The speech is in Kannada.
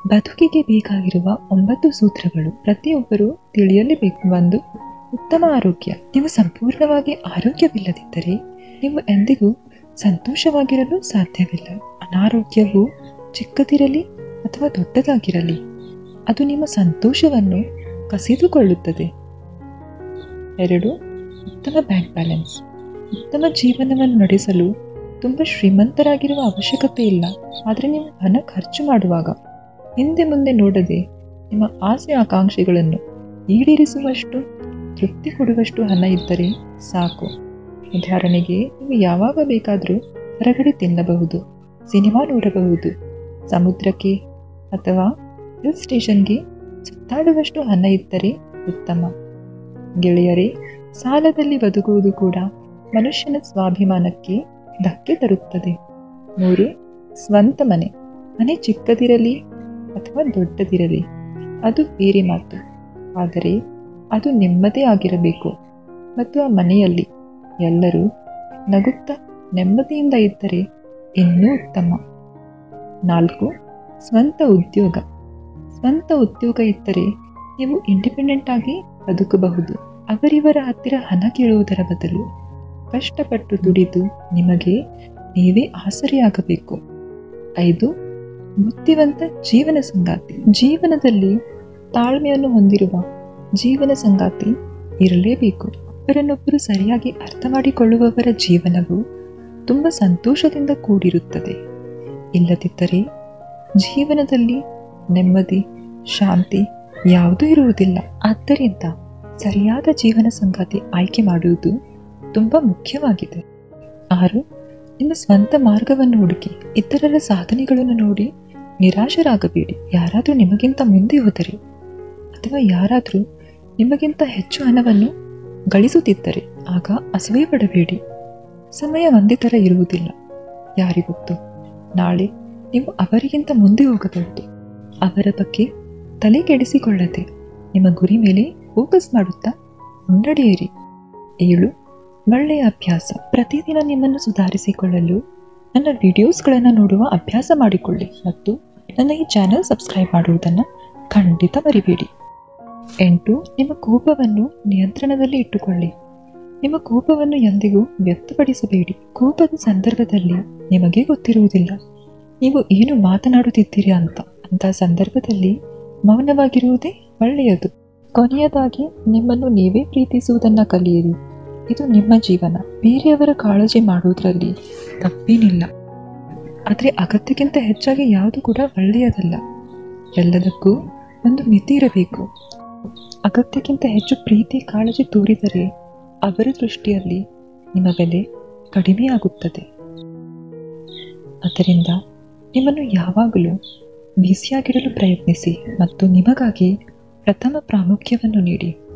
ಬದುಕಿಗೆ ಬೇಕಾಗಿರುವ ಒಂಬತ್ತು ಸೂತ್ರಗಳು ಪ್ರತಿಯೊಬ್ಬರು ತಿಳಿಯಲೇಬೇಕು ಒಂದು ಉತ್ತಮ ಆರೋಗ್ಯ ನೀವು ಸಂಪೂರ್ಣವಾಗಿ ಆರೋಗ್ಯವಿಲ್ಲದಿದ್ದರೆ ನೀವು ಎಂದಿಗೂ ಸಂತೋಷವಾಗಿರಲು ಸಾಧ್ಯವಿಲ್ಲ ಅನಾರೋಗ್ಯವು ಚಿಕ್ಕದಿರಲಿ ಅಥವಾ ದೊಡ್ಡದಾಗಿರಲಿ ಅದು ನಿಮ್ಮ ಸಂತೋಷವನ್ನು ಕಸಿದುಕೊಳ್ಳುತ್ತದೆ ಎರಡು ಉತ್ತಮ ಬ್ಯಾಂಕ್ ಬ್ಯಾಲೆನ್ಸ್ ಉತ್ತಮ ಜೀವನವನ್ನು ನಡೆಸಲು ತುಂಬ ಶ್ರೀಮಂತರಾಗಿರುವ ಅವಶ್ಯಕತೆ ಇಲ್ಲ ಆದರೆ ನೀವು ಹಣ ಖರ್ಚು ಮಾಡುವಾಗ ಹಿಂದೆ ಮುಂದೆ ನೋಡದೆ ನಿಮ್ಮ ಆಸೆ ಆಕಾಂಕ್ಷೆಗಳನ್ನು ಈಡೇರಿಸುವಷ್ಟು ತೃಪ್ತಿ ಕೊಡುವಷ್ಟು ಹಣ ಇದ್ದರೆ ಸಾಕು ಉದಾಹರಣೆಗೆ ನೀವು ಯಾವಾಗ ಬೇಕಾದರೂ ಹೊರಗಡೆ ತಿನ್ನಬಹುದು ಸಿನಿಮಾ ನೋಡಬಹುದು ಸಮುದ್ರಕ್ಕೆ ಅಥವಾ ಹಿಲ್ ಸ್ಟೇಷನ್ಗೆ ಸುತ್ತಾಡುವಷ್ಟು ಹಣ ಇದ್ದರೆ ಉತ್ತಮ ಗೆಳೆಯರೇ ಸಾಲದಲ್ಲಿ ಬದುಕುವುದು ಕೂಡ ಮನುಷ್ಯನ ಸ್ವಾಭಿಮಾನಕ್ಕೆ ಧಕ್ಕೆ ತರುತ್ತದೆ ಮೂರು ಸ್ವಂತ ಮನೆ ಮನೆ ಚಿಕ್ಕದಿರಲಿ ಅಥವಾ ದೊಡ್ಡದಿರಲಿ ಅದು ಬೇರೆ ಮಾತು ಆದರೆ ಅದು ನಿಮ್ಮದೇ ಆಗಿರಬೇಕು ಮತ್ತು ಆ ಮನೆಯಲ್ಲಿ ಎಲ್ಲರೂ ನಗುತ್ತಾ ನೆಮ್ಮದಿಯಿಂದ ಇದ್ದರೆ ಇನ್ನೂ ಉತ್ತಮ ನಾಲ್ಕು ಸ್ವಂತ ಉದ್ಯೋಗ ಸ್ವಂತ ಉದ್ಯೋಗ ಇದ್ದರೆ ನೀವು ಇಂಡಿಪೆಂಡೆಂಟ್ ಆಗಿ ಬದುಕಬಹುದು ಅವರಿವರ ಹತ್ತಿರ ಹಣ ಕೇಳುವುದರ ಬದಲು ಕಷ್ಟಪಟ್ಟು ದುಡಿದು ನಿಮಗೆ ನೀವೇ ಆಸರೆಯಾಗಬೇಕು ಐದು ಬುದ್ಧಿವಂತ ಜೀವನ ಸಂಗಾತಿ ಜೀವನದಲ್ಲಿ ತಾಳ್ಮೆಯನ್ನು ಹೊಂದಿರುವ ಜೀವನ ಸಂಗಾತಿ ಇರಲೇಬೇಕು ಒಬ್ಬರನ್ನೊಬ್ಬರು ಸರಿಯಾಗಿ ಅರ್ಥ ಮಾಡಿಕೊಳ್ಳುವವರ ಜೀವನವು ತುಂಬ ಸಂತೋಷದಿಂದ ಕೂಡಿರುತ್ತದೆ ಇಲ್ಲದಿದ್ದರೆ ಜೀವನದಲ್ಲಿ ನೆಮ್ಮದಿ ಶಾಂತಿ ಯಾವುದೂ ಇರುವುದಿಲ್ಲ ಆದ್ದರಿಂದ ಸರಿಯಾದ ಜೀವನ ಸಂಗಾತಿ ಆಯ್ಕೆ ಮಾಡುವುದು ತುಂಬ ಮುಖ್ಯವಾಗಿದೆ ಆರು ನಿಮ್ಮ ಸ್ವಂತ ಮಾರ್ಗವನ್ನು ಹುಡುಕಿ ಇತರರ ಸಾಧನೆಗಳನ್ನು ನೋಡಿ ನಿರಾಶರಾಗಬೇಡಿ ಯಾರಾದರೂ ನಿಮಗಿಂತ ಮುಂದೆ ಹೋದರೆ ಅಥವಾ ಯಾರಾದರೂ ನಿಮಗಿಂತ ಹೆಚ್ಚು ಹಣವನ್ನು ಗಳಿಸುತ್ತಿದ್ದರೆ ಆಗ ಅಸೂಯೆ ಪಡಬೇಡಿ ಸಮಯ ಒಂದೇ ಥರ ಇರುವುದಿಲ್ಲ ಯಾರಿಗೊತ್ತು ನಾಳೆ ನೀವು ಅವರಿಗಿಂತ ಮುಂದೆ ಹೋಗಬಹುದು ಅವರ ಬಗ್ಗೆ ತಲೆ ಕೆಡಿಸಿಕೊಳ್ಳದೆ ನಿಮ್ಮ ಗುರಿ ಮೇಲೆ ಫೋಕಸ್ ಮಾಡುತ್ತಾ ಮುನ್ನಡೆಯಿರಿ ಏಳು ಒಳ್ಳೆಯ ಅಭ್ಯಾಸ ಪ್ರತಿದಿನ ನಿಮ್ಮನ್ನು ಸುಧಾರಿಸಿಕೊಳ್ಳಲು ನನ್ನ ವಿಡಿಯೋಸ್ಗಳನ್ನು ನೋಡುವ ಅಭ್ಯಾಸ ಮಾಡಿಕೊಳ್ಳಿ ಮತ್ತು ನನ್ನ ಈ ಚಾನಲ್ ಸಬ್ಸ್ಕ್ರೈಬ್ ಮಾಡುವುದನ್ನು ಖಂಡಿತ ಮರಿಬೇಡಿ ಎಂಟು ನಿಮ್ಮ ಕೋಪವನ್ನು ನಿಯಂತ್ರಣದಲ್ಲಿ ಇಟ್ಟುಕೊಳ್ಳಿ ನಿಮ್ಮ ಕೋಪವನ್ನು ಎಂದಿಗೂ ವ್ಯಕ್ತಪಡಿಸಬೇಡಿ ಕೋಪದ ಸಂದರ್ಭದಲ್ಲಿ ನಿಮಗೆ ಗೊತ್ತಿರುವುದಿಲ್ಲ ನೀವು ಏನು ಮಾತನಾಡುತ್ತಿದ್ದೀರಿ ಅಂತ ಅಂತ ಸಂದರ್ಭದಲ್ಲಿ ಮೌನವಾಗಿರುವುದೇ ಒಳ್ಳೆಯದು ಕೊನೆಯದಾಗಿ ನಿಮ್ಮನ್ನು ನೀವೇ ಪ್ರೀತಿಸುವುದನ್ನು ಕಲಿಯಿರಿ ಇದು ನಿಮ್ಮ ಜೀವನ ಬೇರೆಯವರ ಕಾಳಜಿ ಮಾಡುವುದರಲ್ಲಿ ತಪ್ಪೇನಿಲ್ಲ ಆದರೆ ಅಗತ್ಯಕ್ಕಿಂತ ಹೆಚ್ಚಾಗಿ ಯಾವುದು ಕೂಡ ಒಳ್ಳೆಯದಲ್ಲ ಎಲ್ಲದಕ್ಕೂ ಒಂದು ಮಿತಿ ಇರಬೇಕು ಅಗತ್ಯಕ್ಕಿಂತ ಹೆಚ್ಚು ಪ್ರೀತಿ ಕಾಳಜಿ ತೋರಿದರೆ ಅವರ ದೃಷ್ಟಿಯಲ್ಲಿ ನಿಮ್ಮ ಬೆಲೆ ಕಡಿಮೆಯಾಗುತ್ತದೆ ಆದ್ದರಿಂದ ನಿಮ್ಮನ್ನು ಯಾವಾಗಲೂ ಬ್ಯುಸಿಯಾಗಿರಲು ಪ್ರಯತ್ನಿಸಿ ಮತ್ತು ನಿಮಗಾಗಿ ಪ್ರಥಮ ಪ್ರಾಮುಖ್ಯವನ್ನು ನೀಡಿ